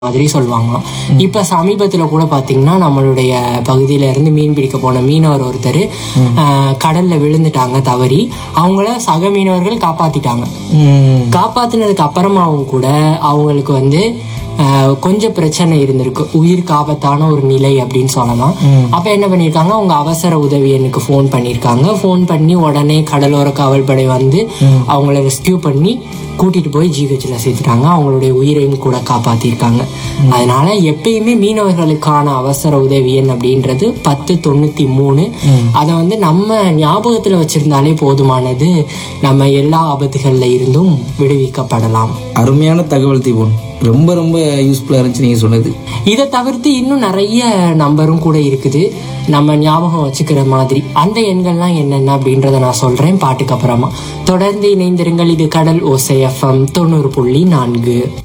மாதிரி சொல்லுவாங்களாம் இப்ப சமீபத்துல கூட பாத்தீங்கன்னா நம்மளுடைய பகுதியில இருந்து மீன் பிடிக்க போன மீனவர் ஒருத்தர் ஆஹ், கடல்ல விழுந்துட்டாங்க தவறி அவங்கள சக மீனவர்கள் காப்பாத்திட்டாங்க ம். காப்பாத்தினதுக்கு அப்புறமாவும் கூட அவங்களுக்கு வந்து ஆஹ், கொஞ்சம் பிரச்சனை இருந்திருக்கு உயிருக்கு ஆபத்தான ஒரு நிலை அப்படின்னு சொல்லலாம் அப்ப என்ன பண்ணிருக்காங்க அவங்க அவசர உதவி எண்ணுக்கு ஃபோன் பண்ணிருக்காங்க ஃபோன் பண்ணி உடனே கடலோர காவல்படை வந்து அவங்கள ரெஸ்கியூ பண்ணி கூட்டிட்டு போய் ஜிஹெச்ல சேர்த்துட்டாங்க அவங்களுடைய உயிரையும் கூட காப்பாத்திருக்காங்க அதனால எப்பயுமே மீனவர்களுக்கான அவசர உதவி எண் அப்படின்றது பத்து தொண்ணூத்தி மூணு அதை வந்து நம்ம ஞாபகத்துல வச்சிருந்தாலே போதுமானது நம்ம எல்லா ஆபத்துகள்ல இருந்தும் விடுவிக்கப்படலாம் அருமையான தகவல் தீபன் ரொம்ப ரொம்ப யூஸ்ஃபுல்லா இருந்துச்சு நீங்க சொன்னது இதை தவிர்த்து இன்னும் நிறைய நம்பரும் கூட இருக்குது நம்ம ஞாபகம் வச்சுக்கிற மாதிரி அந்த எண்கள்லாம் என்னென்ன அப்படின்றத நான் சொல்றேன் பாட்டுக்கு அப்புறமா தொடர்ந்து இணைந்திருங்கள் இது கடல் ஓசை எஃப்எம் தொண்ணூறு புள்ளி நான்கு